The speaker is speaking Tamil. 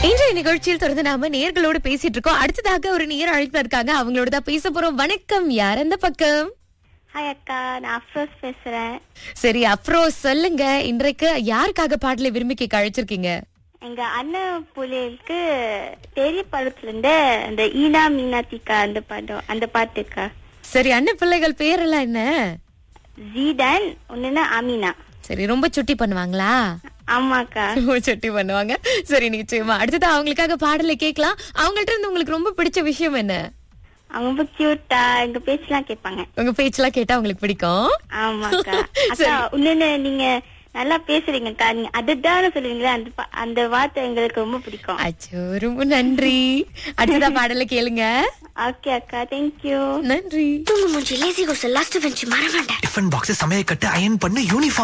இன்றைய நிகழ்ச்சியில் தொடர்ந்து நாம நேர்களோடு பேசிட்டு இருக்கோம் அடுத்ததாக ஒரு நேர் அழைப்பு இருக்காங்க அவங்களோட தான் பேச போறோம் வணக்கம் யார் அந்த பக்கம் ஹாய் அக்கா நான் அஃப்ரோஸ் பேசுறேன் சரி அப்புறம் சொல்லுங்க இன்றைக்கு யாருக்காக பாடலை விரும்பி கேட்க அழைச்சிருக்கீங்க எங்க அண்ணன் புள்ளைகளுக்கு பெரிய படத்துல இருந்து அந்த ஈனா மீனாத்திக்கா அந்த படம் அந்த பாட்டுக்கா சரி அண்ணன் பிள்ளைகள் பேரெல்லாம் என்ன ஜீடன் ஒண்ணுன்னா அமீனா சரி ரொம்ப சுட்டி பண்ணுவாங்களா ஆமாக்கா ரொம்ப சுட்டி பண்ணுவாங்க சரி நிச்சயமா அடுத்தது அவங்களுக்காக பாடலை கேட்கலாம் அவங்கள்ட்ட இருந்து உங்களுக்கு ரொம்ப பிடிச்ச விஷயம் என்ன அவங்க ரொம்ப கியூட்டா எங்க பேச்செல்லாம் கேட்பாங்க உங்க பேச்செல்லாம் கேட்டா உங்களுக்கு பிடிக்கும் ஆமாக்கா அக்கா இன்னொன்னு நீங்க நல்லா பேசுறீங்கக்கா நீங்க அதுதான் சொல்லுவீங்களா அந்த பா- அந்த வார்த்தை எங்களுக்கு ரொம்ப பிடிக்கும் அச்சோ ரொம்ப நன்றி அடுத்ததா பாடலை கேளுங்க ஓகே அக்கா தேங்க்யூ நன்றி தூங்கு மூஞ்சி லேசி கோஸ் லாஸ்ட் பெஞ்ச் மறவேண்டேன் டிஃபன் பாக்ஸ் சமையல் கட்டு அயன் பண்ணு யூனிஃபார்ம்